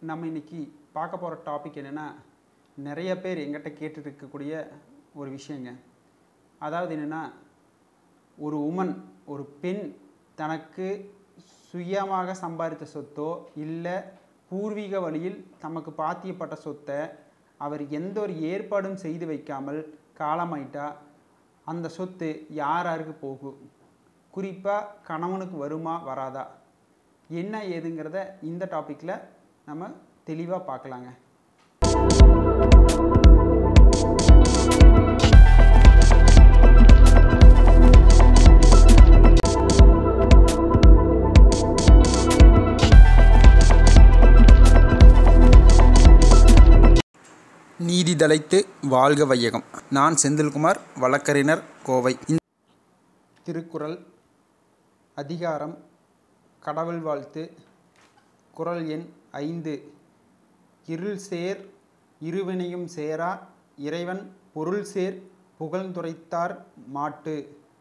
நம்ம இன்னைக்கு பார்க்க போகிற டாபிக் என்னென்னா நிறைய பேர் எங்கிட்ட கேட்டுட்டு இருக்கக்கூடிய ஒரு விஷயங்க அதாவது என்னென்னா ஒரு உமன் ஒரு பெண் தனக்கு சுயமாக சம்பாதித்த சொத்தோ இல்லை பூர்வீக வழியில் தமக்கு பாத்தியப்பட்ட சொத்தை அவர் எந்த ஒரு ஏற்பாடும் செய்து வைக்காமல் காலமாயிட்டா அந்த சொத்து யார் யாருக்கு போகும் குறிப்பாக கணவனுக்கு வருமா வராதா என்ன ஏதுங்கிறத இந்த டாப்பிக்கில் நம்ம தெளிவாக பார்க்கலாங்க நீதி தழைத்து வாழ்க வையகம் நான் செந்தில்குமார் வழக்கறிஞர் கோவை இந்த திருக்குறள் அதிகாரம் கடவுள் வாழ்த்து குறள் எண் ஐந்து இருள் சேர் இருவினையும் சேரா இறைவன் பொருள் சேர் புகழ்ந்துரைத்தார் மாட்டு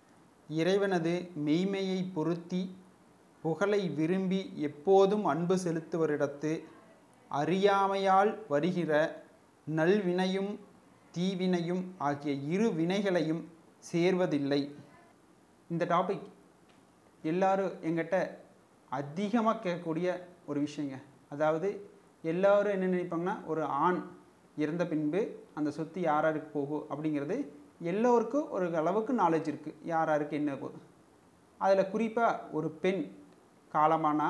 இறைவனது மெய்மையை பொருத்தி புகழை விரும்பி எப்போதும் அன்பு செலுத்துவரிடத்து அறியாமையால் வருகிற நல்வினையும் தீவினையும் ஆகிய இரு வினைகளையும் சேர்வதில்லை இந்த டாபிக் எல்லாரும் எங்கிட்ட அதிகமாக கேட்கக்கூடிய ஒரு விஷயங்க அதாவது எல்லாரும் என்ன நினைப்பாங்கன்னா ஒரு ஆண் இறந்த பின்பு அந்த சொத்து யார் யாருக்கு போகும் அப்படிங்கிறது எல்லோருக்கும் ஒரு அளவுக்கு நாலேஜ் இருக்குது யார் யாருக்கு என்ன போகுது அதில் குறிப்பாக ஒரு பெண் காலமானா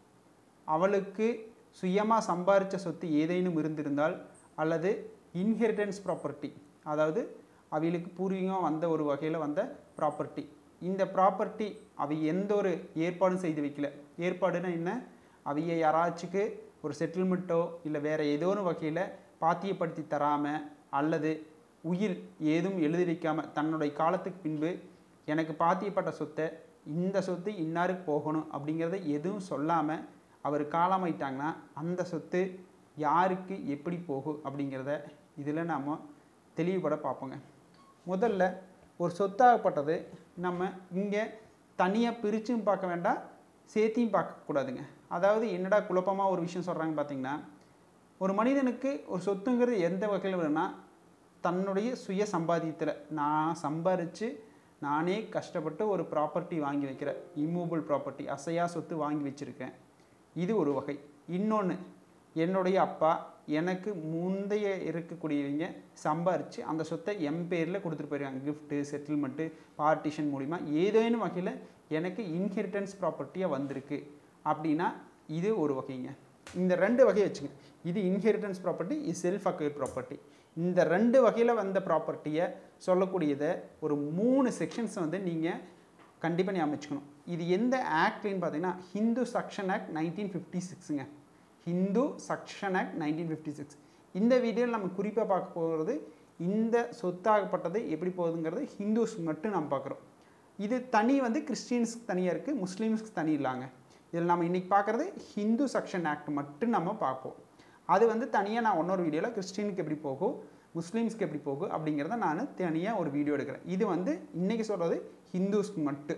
அவளுக்கு சுயமாக சம்பாரித்த சொத்து ஏதேனும் இருந்திருந்தால் அல்லது இன்ஹெரிட்டன்ஸ் ப்ராப்பர்ட்டி அதாவது அவளுக்கு பூர்வீகம் வந்த ஒரு வகையில் வந்த ப்ராப்பர்ட்டி இந்த ப்ராப்பர்ட்டி அவை எந்த ஒரு ஏற்பாடும் செய்து வைக்கல ஏற்பாடுனா என்ன அவைய யாராச்சுக்கு ஒரு செட்டில்மெண்ட்டோ இல்லை வேறு ஏதோ ஒரு வகையில் பாத்தியப்படுத்தி தராமல் அல்லது உயிர் ஏதும் எழுதி வைக்காமல் தன்னுடைய காலத்துக்கு பின்பு எனக்கு பாத்தியப்பட்ட சொத்தை இந்த சொத்து இன்னாருக்கு போகணும் அப்படிங்கிறத எதுவும் சொல்லாமல் அவர் காலமாயிட்டாங்கன்னா அந்த சொத்து யாருக்கு எப்படி போகும் அப்படிங்கிறத இதில் நாம் தெளிவுபட பார்ப்போங்க முதல்ல ஒரு சொத்தாகப்பட்டது நம்ம இங்கே தனியாக பிரிச்சும் பார்க்க வேண்டாம் சேர்த்தியும் பார்க்கக்கூடாதுங்க அதாவது என்னடா குழப்பமாக ஒரு விஷயம் சொல்கிறாங்க பார்த்தீங்கன்னா ஒரு மனிதனுக்கு ஒரு சொத்துங்கிறது எந்த வகையில் வரும்னா தன்னுடைய சுய சம்பாதியத்தில் நான் சம்பாரித்து நானே கஷ்டப்பட்டு ஒரு ப்ராப்பர்ட்டி வாங்கி வைக்கிறேன் இம்மூவபிள் ப்ராப்பர்ட்டி அசையா சொத்து வாங்கி வச்சுருக்கேன் இது ஒரு வகை இன்னொன்று என்னுடைய அப்பா எனக்கு முந்தைய இருக்கக்கூடியவங்க சம்பாரித்து அந்த சொத்தை எம் பேரில் கொடுத்துட்டு போயிருக்காங்க கிஃப்ட்டு செட்டில்மெண்ட்டு பார்ட்டிஷன் மூலிமா ஏதேனும் வகையில் எனக்கு இன்ஹெரிட்டன்ஸ் ப்ராப்பர்ட்டியாக வந்திருக்கு அப்படின்னா இது ஒரு வகைங்க இந்த ரெண்டு வகையை வச்சுங்க இது இன்ஹெரிட்டன்ஸ் ப்ராப்பர்ட்டி இது செல்ஃப் அக்வயர் ப்ராப்பர்ட்டி இந்த ரெண்டு வகையில் வந்த ப்ராப்பர்ட்டியை சொல்லக்கூடியதை ஒரு மூணு செக்ஷன்ஸ் வந்து நீங்கள் கண்டிப்பாக ஞாபகம் வச்சுக்கணும் இது எந்த ஆக்ட்லேன்னு பார்த்தீங்கன்னா Hindu succession act nineteen fifty சிக்ஸுங்க Hindu succession act nineteen fifty six இந்த வீடியோவில் நம்ம குறிப்பாக பார்க்க போகிறது இந்த சொத்தாகப்பட்டது எப்படி போகுதுங்கிறது ஹிந்துஸ் மட்டும் நம்ம பார்க்குறோம் இது தனி வந்து கிறிஸ்டின்ஸ்க்கு தனியாக இருக்குது முஸ்லீம்ஸ்க்கு தனி இல்லாங்க இதில் நம்ம இன்றைக்கி பார்க்குறது ஹிந்து சக்ஷன் ஆக்ட் மட்டும் நம்ம பார்ப்போம் அது வந்து தனியாக நான் இன்னொரு வீடியோவில் கிறிஸ்டினுக்கு எப்படி போகும் முஸ்லீம்ஸ்க்கு எப்படி போகும் அப்படிங்கிறத நான் தனியாக ஒரு வீடியோ எடுக்கிறேன் இது வந்து இன்றைக்கி சொல்கிறது ஹிந்துஸ்க்கு மட்டும்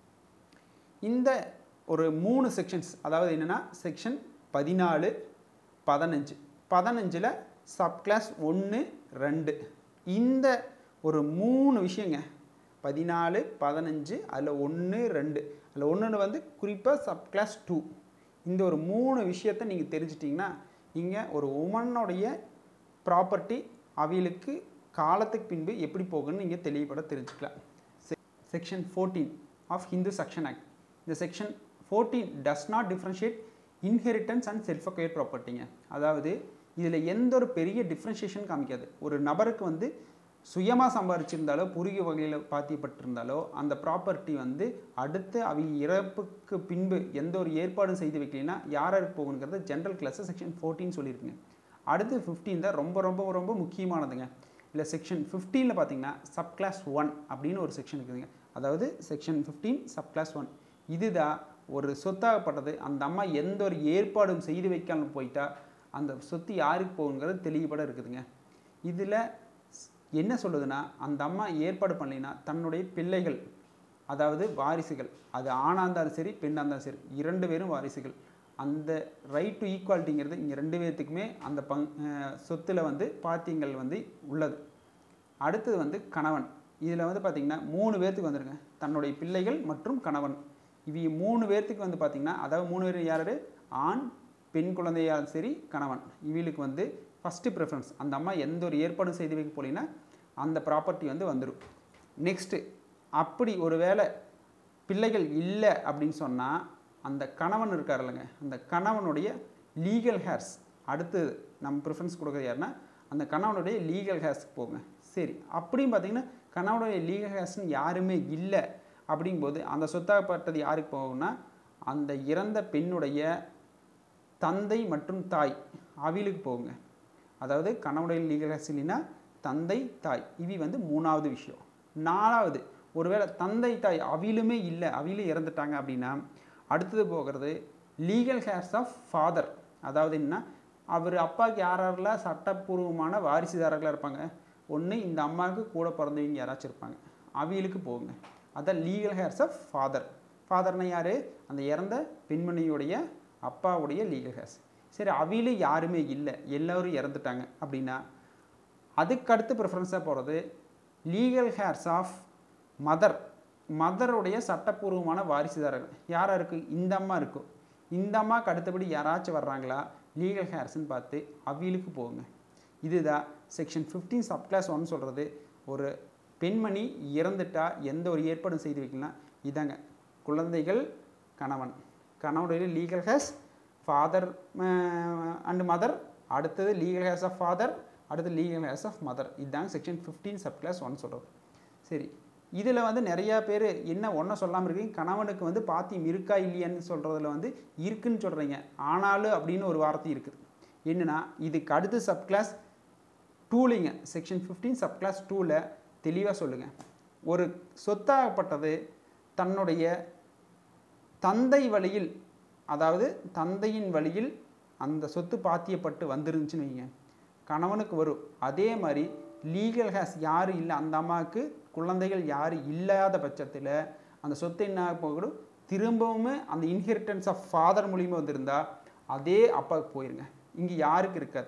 இந்த ஒரு மூணு செக்ஷன்ஸ் அதாவது என்னென்னா செக்ஷன் பதினாலு பதினஞ்சு பதினஞ்சில் சப்கிளாஸ் ஒன்று ரெண்டு இந்த ஒரு மூணு விஷயங்க பதினாலு பதினஞ்சு அதில் ஒன்று ரெண்டு அதில் ஒன்று வந்து குறிப்பாக சப்கிளாஸ் டூ இந்த ஒரு மூணு விஷயத்தை நீங்கள் தெரிஞ்சிட்டிங்கன்னா நீங்கள் ஒரு உமனுடைய ப்ராப்பர்ட்டி அவைகளுக்கு காலத்துக்கு பின்பு எப்படி போகுன்னு நீங்கள் தெளிவுபட தெரிஞ்சுக்கலாம் section fourteen of Hindu section act இந்த section fourteen does not differentiate inheritance and self acquire ப்ராப்பர்ட்டிங்க அதாவது இதில் எந்த ஒரு பெரிய டிஃப்ரென்ஷியேஷன் காமிக்காது ஒரு நபருக்கு வந்து சுயமாக சம்பாரிச்சிருந்தாலோ பூர்வீக வகையில் பாத்தியப்பட்டிருந்தாலோ அந்த ப்ராப்பர்ட்டி வந்து அடுத்து அவை இறப்புக்கு பின்பு எந்த ஒரு ஏற்பாடும் செய்து வைக்கலைன்னா யார் யாருக்கு போகணுங்கிறத ஜென்ரல் கிளாஸை செக்ஷன் ஃபோர்டீன் சொல்லியிருக்குங்க அடுத்து ஃபிஃப்டீன் தான் ரொம்ப ரொம்ப ரொம்ப முக்கியமானதுங்க இல்லை செக்ஷன் ஃபிஃப்டீனில் பார்த்தீங்கன்னா சப் கிளாஸ் ஒன் அப்படின்னு ஒரு செக்ஷன் இருக்குதுங்க அதாவது section fifteen sub clause one இதுதான் ஒரு சொத்தாகப்பட்டது அந்த அம்மா எந்த ஒரு ஏற்பாடும் செய்து வைக்காமல் போயிட்டா அந்த சொத்து யாருக்கு போகுங்கிறது தெளிவுபட இருக்குதுங்க இதில் என்ன சொல்லுதுன்னா அந்த அம்மா ஏற்பாடு பண்ணலைன்னா தன்னுடைய பிள்ளைகள் அதாவது வாரிசுகள் அது ஆணாக இருந்தாலும் சரி பெண்ணாக இருந்தாலும் சரி இரண்டு பேரும் வாரிசுகள் அந்த ரைட் டு ஈக்குவாலிட்டிங்கிறது இங்கே ரெண்டு பேர்த்துக்குமே அந்த பங் சொத்தில் வந்து பாத்தியங்கள் வந்து உள்ளது அடுத்தது வந்து கணவன் இதில் வந்து பார்த்திங்கன்னா மூணு பேர்த்துக்கு வந்துருங்க தன்னுடைய பிள்ளைகள் மற்றும் கணவன் இவங்க மூணு பேர்த்துக்கு வந்து பார்த்திங்கன்னா அதாவது மூணு பேர் யார் ஆண் பெண் குழந்தையாலும் சரி கணவன் இவளுக்கு வந்து ஃபஸ்ட்டு ப்ரிஃபரன்ஸ் அந்த அம்மா எந்த ஒரு ஏற்பாடும் செய்து வைக்க போலீங்கன்னா அந்த ப்ராப்பர்ட்டி வந்து வந்துடும் நெக்ஸ்ட்டு அப்படி ஒரு வேளை பிள்ளைகள் இல்லை அப்படின்னு சொன்னால் அந்த கணவன் இருக்கார் இல்லைங்க அந்த கணவனுடைய லீகல் ஹேர்ஸ் அடுத்தது நம்ம ப்ரிஃபரன்ஸ் கொடுக்குறது யாருன்னா அந்த கணவனுடைய லீகல் ஹேர்ஸ்க்கு போங்க சரி அப்படியும் பார்த்தீங்கன்னா கணவனுடைய லீகல் ஹேர்ஸ்னு யாருமே இல்லை அப்படிங்கும்போது அந்த சொத்தாகப்பட்டது யாருக்கு போகும்னா அந்த இறந்த பெண்ணுடைய தந்தை மற்றும் தாய் அவிலுக்கு போகுங்க அதாவது கணவனுடைய லீகல் ஹேர்ஸ் இல்லைன்னா தந்தை தாய் இவி வந்து மூணாவது விஷயம் நாலாவது ஒருவேளை தந்தை தாய் அவிலுமே இல்லை அவிலும் இறந்துட்டாங்க அப்படின்னா அடுத்தது போகிறது லீகல் ஹேர்ஸ் ஆஃப் ஃபாதர் அதாவது என்ன அவர் அப்பாவுக்கு யார் யாரெல்லாம் சட்டப்பூர்வமான வாரிசுதாரர்களாக இருப்பாங்க ஒன்று இந்த அம்மாவுக்கு கூட பிறந்தவங்க யாராச்சும் இருப்பாங்க அவியலுக்கு போகுங்க அதான் லீகல் ஹேர்ஸ் ஆஃப் ஃபாதர் ஃபாதர்னா யார் அந்த இறந்த பெண்மணியுடைய அப்பாவுடைய லீகல் ஹேர்ஸ் சரி அவியில் யாருமே இல்லை எல்லோரும் இறந்துட்டாங்க அப்படின்னா அதுக்கு அடுத்து ப்ரிஃபரன்ஸாக போகிறது லீகல் ஹேர்ஸ் ஆஃப் மதர் மதருடைய சட்டப்பூர்வமான வாரிசுதாரர்கள் யாராக இருக்குது இந்த அம்மா இருக்கும் இந்த அம்மாவுக்கு அடுத்தபடி யாராச்சும் வர்றாங்களா லீகல் ஹேர்ஸ்னு பார்த்து அவியலுக்கு போகுங்க இதுதான் செக்ஷன் ஃபிஃப்டீன் சப்கிளாஸ் ஒன் சொல்கிறது ஒரு பெண்மணி இறந்துட்டா எந்த ஒரு ஏற்பாடும் செய்து வைக்கலாம் இதாங்க குழந்தைகள் கணவன் கணவனுடைய legal heirs father and mother அடுத்தது லீகல் ஹேஸ் ஆஃப் ஃபாதர் அடுத்து லீகல் ஹேஸ் ஆஃப் மதர் இதுதாங்க செக்ஷன் ஃபிஃப்டீன் சப்கிளாஸ் ஒன் சொல்கிறது சரி இதில் வந்து நிறையா பேர் என்ன ஒன்றை சொல்லாமல் இருக்கீங்க கணவனுக்கு வந்து பாத்தியம் இருக்கா இல்லையான்னு சொல்கிறதுல வந்து இருக்குன்னு சொல்கிறீங்க ஆனாலும் அப்படின்னு ஒரு வார்த்தை இருக்குது என்னென்னா இதுக்கு அடுத்து சப்கிளாஸ் டூலிங்க செக்ஷன் ஃபிஃப்டீன் சப்கிளாஸ் டூவில் தெளிவாக சொல்லுங்கள் ஒரு சொத்தாகப்பட்டது தன்னுடைய தந்தை வழியில் அதாவது தந்தையின் வழியில் அந்த சொத்து பாத்தியப்பட்டு வந்துருந்துச்சுன்னு வைங்க கணவனுக்கு வரும் அதே மாதிரி லீகல் ஹேஸ் யாரும் இல்லை அந்த அம்மாவுக்கு குழந்தைகள் யாரும் இல்லாத பட்சத்தில் அந்த சொத்து என்ன போகணும் திரும்பவும் அந்த இன்ஹெரிட்டன்ஸ் ஆஃப் ஃபாதர் மூலியமாக வந்திருந்தா அதே அப்பாவுக்கு போயிருங்க இங்கே யாருக்கு இருக்காது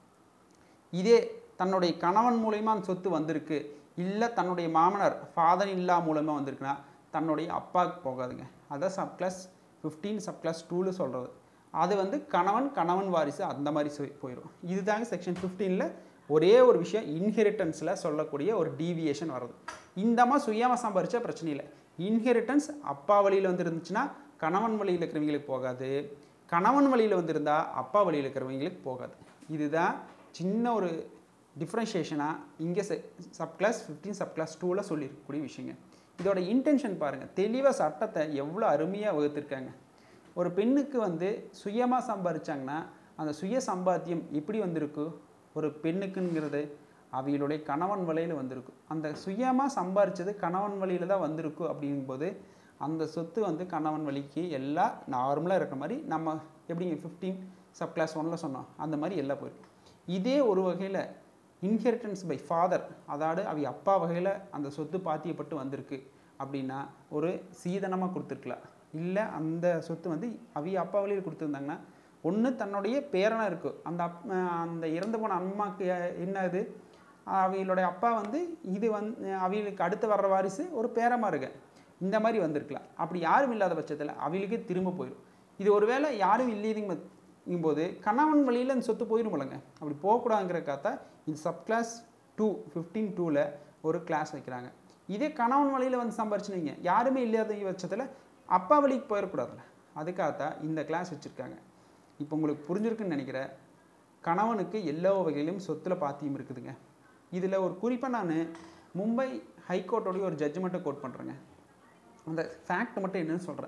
இதே தன்னுடைய கணவன் மூலயமா அந்த சொத்து வந்திருக்கு இல்லை தன்னுடைய மாமனார் ஃபாதர் இல்லா மூலமாக வந்திருக்குன்னா தன்னுடைய அப்பாவுக்கு போகாதுங்க அதான் sub clause fifteen sub clause டூவில் சொல்கிறது அது வந்து கணவன் கணவன் வாரிசு அந்த மாதிரி சொ- போயிடும் இதுதாங்க செக்ஷன் ஃபிஃப்டீனில் ஒரே ஒரு விஷயம் இன்ஹெரிட்டன்ஸில் சொல்லக்கூடிய ஒரு டீவியேஷன் வருது இந்தமா சுயமாக சம்பாரிச்சா பிரச்சனை இல்லை இன்ஹெரிட்டன்ஸ் அப்பா வழியில் வந்து இருந்துச்சுன்னா கணவன் வழியில் இருக்கிறவங்களுக்கு போகாது கணவன் வழியில் வந்திருந்தா அப்பா வழியில் இருக்கிறவங்களுக்கு போகாது இதுதான் சின்ன ஒரு டிஃப்ரென்ஷியேஷனாக இங்கே sub clause fifteen sub clause டூவில் சொல்லியிருக்கக்கூடிய விஷயங்க இதோட இன்டென்ஷன் பாருங்கள் தெளிவாக சட்டத்தை எவ்வளோ அருமையாக வகுத்திருக்காங்க ஒரு பெண்ணுக்கு வந்து சுயமாக சம்பாதிச்சாங்கன்னா அந்த சுய சம்பாத்தியம் எப்படி வந்திருக்கு ஒரு பெண்ணுக்குங்கிறது அவைகளுடைய கணவன் வழியில் வந்திருக்கு அந்த சுயமாக சம்பாரிச்சது கணவன் வழியில் தான் வந்திருக்கு அப்படிங்கும்போது அந்த சொத்து வந்து கணவன் வழிக்கு எல்லாம் நார்மலாக இருக்கிற மாதிரி நம்ம எப்படிங்க ஃபிஃப்டீன் சப் கிளாஸ் ஒன்ல சொன்னோம் அந்த மாதிரி எல்லாம் போயிருக்கு இதே ஒரு வகையில் இன்ஹெரிட்டன்ஸ் பை ஃபாதர் அதாவது அவை அப்பா வகையில் அந்த சொத்து பாத்தியப்பட்டு வந்திருக்கு அப்படின்னா ஒரு சீதனமாக கொடுத்துருக்கலாம் இல்லை அந்த சொத்து வந்து அவிய அப்பா வழியில் கொடுத்துருந்தாங்கன்னா ஒன்று தன்னுடைய பேரனாக இருக்குது அந்த அப் அந்த இறந்து போன அம்மாவுக்கு என்னது அவிகளுடைய அப்பா வந்து இது வந்து அவிகளுக்கு அடுத்து வர்ற வாரிசு ஒரு பேரமாக இருக்கு இந்த மாதிரி வந்திருக்கலாம் அப்படி யாரும் இல்லாத பட்சத்தில் அவிகளுக்கு திரும்ப போயிடும் இது ஒருவேளை யாரும் இல்லைங்கும் போது கணவன் வழியில் அந்த சொத்து போயிடும் போலங்க அப்படி போகக்கூடாதுங்கிறக்காக இந்த சப் கிளாஸ் டூ ஃபிஃப்டீன் டூவில் ஒரு கிளாஸ் வைக்கிறாங்க இதே கணவன் வழியில் வந்து சம்பாரிச்சுனீங்க யாருமே இல்லாத பட்சத்தில் அப்பா வழிக்கு போயிடக்கூடாதுல்ல அதுக்காகத்தான் இந்த கிளாஸ் வச்சுருக்காங்க இப்போ உங்களுக்கு புரிஞ்சிருக்குன்னு நினைக்கிறேன் கணவனுக்கு எல்லா வகையிலும் சொத்துல பாத்தியம் இருக்குதுங்க இதில் ஒரு குறிப்பாக நான் மும்பை ஹைகோர்ட்டோடைய ஒரு ஜட்ஜ்மெண்ட்டை கோட் பண்ணுறேங்க அந்த ஃபேக்ட் மட்டும் என்னன்னு சொல்கிறேன்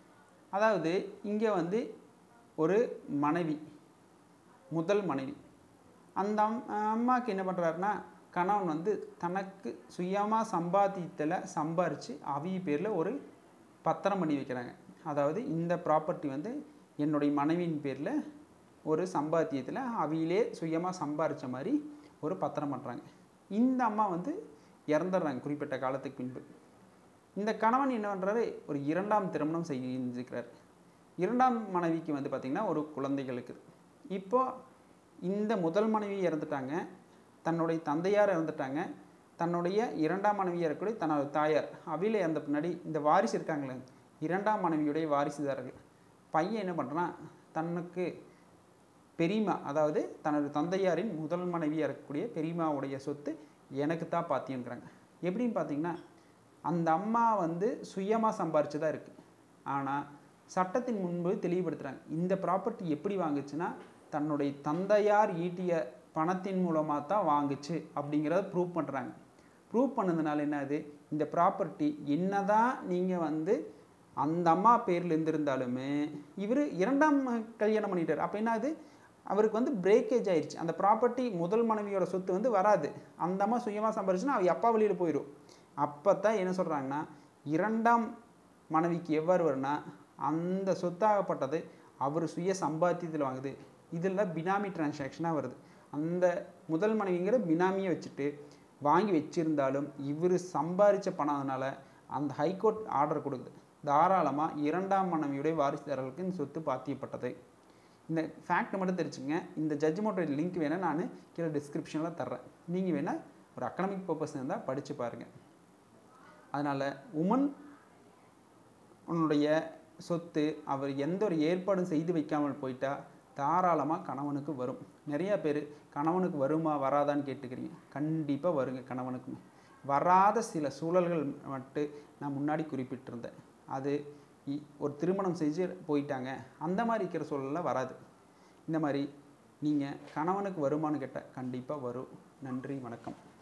அதாவது இங்கே வந்து ஒரு மனைவி முதல் மனைவி அந்த அம் அம்மாவுக்கு என்ன பண்ணுறாருன்னா கணவன் வந்து தனக்கு சுயமாக சம்பாத்தியத்தில் சம்பாரித்து அவிய பேரில் ஒரு பத்திரம் பண்ணி வைக்கிறாங்க அதாவது இந்த ப்ராப்பர்ட்டி வந்து என்னுடைய மனைவியின் பேரில் ஒரு சம்பாத்தியத்தில் அவியிலே சுயமாக சம்பாரித்த மாதிரி ஒரு பத்திரம் பண்ணுறாங்க இந்த அம்மா வந்து இறந்துடுறாங்க குறிப்பிட்ட காலத்துக்கு பின்பு இந்த கணவன் என்ன பண்ணுறாரு ஒரு இரண்டாம் திருமணம் செஞ்சுக்கிறார் இரண்டாம் மனைவிக்கு வந்து பார்த்திங்கன்னா ஒரு குழந்தைகள் இருக்குது இப்போ இந்த முதல் மனைவி இறந்துட்டாங்க தன்னுடைய தந்தையார் இறந்துட்டாங்க தன்னுடைய இரண்டாம் மனைவி இறக்கக்கூடிய தன்னோட தாயார் அவியில் இறந்த பின்னாடி இந்த வாரிசு இருக்காங்களே இரண்டாம் மனைவியுடைய வாரிசுதாரர்கள் பையன் என்ன பண்ணுறான் தனக்கு பெரியம்மா அதாவது தனது தந்தையாரின் முதல் மனைவியாக இருக்கக்கூடிய பெரியம்மாவுடைய சொத்து எனக்கு தான் பாத்தியங்கிறாங்க எப்படின்னு பார்த்தீங்கன்னா அந்த அம்மா வந்து சுயமாக சம்பாரிச்சதா இருக்குது ஆனால் சட்டத்தின் முன்பு தெளிவுபடுத்துகிறாங்க இந்த ப்ராப்பர்ட்டி எப்படி வாங்குச்சுன்னா தன்னுடைய தந்தையார் ஈட்டிய பணத்தின் மூலமாக தான் வாங்குச்சு அப்படிங்கிறத ப்ரூவ் பண்ணுறாங்க ப்ரூவ் பண்ணதுனால என்னது இந்த ப்ராப்பர்ட்டி என்னதான் நீங்கள் வந்து அந்த அம்மா பேரில் இருந்திருந்தாலுமே இவர் இரண்டாம் கல்யாணம் பண்ணிட்டார் அப்போ என்னது அவருக்கு வந்து பிரேக்கேஜ் ஆயிடுச்சு அந்த ப்ராப்பர்ட்டி முதல் மனைவியோட சொத்து வந்து வராது அந்த அம்மா சுயமாக சம்பாரிச்சுன்னா அவ அப்பா வழியில் போயிடும் அப்போ தான் என்ன சொல்கிறாங்கன்னா இரண்டாம் மனைவிக்கு எவ்வாறு வரும்னா அந்த சொத்தாகப்பட்டது அவர் சுய சம்பாத்தியத்தில் வாங்குது இதில் பினாமி டிரான்சாக்ஷனாக வருது அந்த முதல் மனைவிங்கிற பினாமியை வச்சுட்டு வாங்கி வச்சிருந்தாலும் இவர் சம்பாரித்த பணம் அதனால் அந்த ஹைகோர்ட் ஆர்டர் கொடுக்குது தாராளமாக இரண்டாம் மனைவியுடைய வாரிசுதாரர்களுக்கு இந்த சொத்து பாத்தியப்பட்டது இந்த ஃபேக்ட் மட்டும் தெரிஞ்சுங்க இந்த ஜட்ஜ்மெண்ட்டோட லிங்க் வேணால் நான் கீழே டிஸ்கிரிப்ஷனில் தர்றேன் நீங்கள் வேணால் ஒரு அகடமிக் பர்பஸ் இருந்தால் படித்து பாருங்கள் அதனால் உமன் உன்னுடைய சொத்து அவர் எந்த ஒரு ஏற்பாடும் செய்து வைக்காமல் போயிட்டா தாராளமாக கணவனுக்கு வரும் நிறைய பேர் கணவனுக்கு வருமா வராதான்னு கேட்டுக்கிறீங்க கண்டிப்பாக வருங்க கணவனுக்கு வராத சில சூழல்கள் மட்டும் நான் முன்னாடி குறிப்பிட்டிருந்தேன் அது இ- ஒரு திருமணம் செஞ்சு போயிட்டாங்க அந்த மாதிரி இருக்கிற சூழலில் வராது இந்த மாதிரி நீங்கள் கணவனுக்கு வருமானு கேட்டால் கண்டிப்பாக வரும் நன்றி வணக்கம்